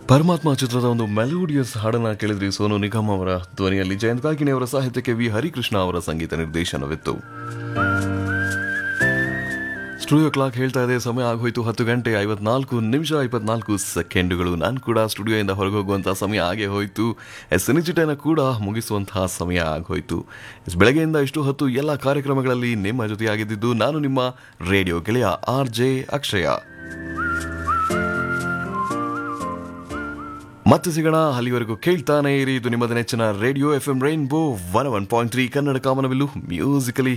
ಪರಮಾತ್ಮ ಚಿತ್ರದ ಒಂದು ಮೆಲೋಡಿಯಸ್ ಹಾಡನ್ನ ಕೇಳಿದ್ರಿ ಸೋನು ನಿಗಮ್ ಅವರ ಧ್ವನಿಯಲ್ಲಿ ಜಯಂತ್ ಕಾಕಿಣಿ ಅವರ ಸಾಹಿತ್ಯಕ್ಕೆ ವಿ ಹರಿಕೃಷ್ಣ ಅವರ ಸಂಗೀತ ನಿರ್ದೇಶನವಿತ್ತು ಸ್ಟುಡಿಯೋ ಕ್ಲಾಕ್ ಹೇಳ್ತಾ ಇದೆ ಸಮಯ ಆಗೋಯ್ತು ಹತ್ತು ಗಂಟೆ ಐವತ್ನಾಲ್ಕು ನಿಮಿಷ ಐವತ್ನಾಲ್ಕು ಸೆಕೆಂಡುಗಳು ನಾನು ಕೂಡ ಸ್ಟುಡಿಯೋಯಿಂದ ಹೊರಗೆ ಹೋಗುವಂತಹ ಸಮಯ ಆಗೇ ಹೋಯಿತು ಎಸ್ ಸಿನಿಚಿಟನ ಕೂಡ ಮುಗಿಸುವಂತಹ ಸಮಯ ಆಗೋಯ್ತು ಎಸ್ ಬೆಳಗ್ಗೆಯಿಂದ ಇಷ್ಟು ಹೊತ್ತು ಎಲ್ಲ ಕಾರ್ಯಕ್ರಮಗಳಲ್ಲಿ ನಿಮ್ಮ ಜೊತೆಯಾಗಿದ್ದು ನಾನು ನಿಮ್ಮ ರೇಡಿಯೋ ಗೆಳೆಯ ಆರ್ ಜೆ ಅಕ್ಷಯ ಮತ್ತೆ ಸಿಗೋಣ ಅಲ್ಲಿವರೆಗೂ ಕೇಳ್ತಾನೆ ಇರಿ ಇದು ನಿಮ್ಮದ ನೆಚ್ಚಿನ radio F M rainbow one one point three Kannada ಕಾಮನವಿಲ್ಲು ಮ್ಯೂಸಿಕಲಿ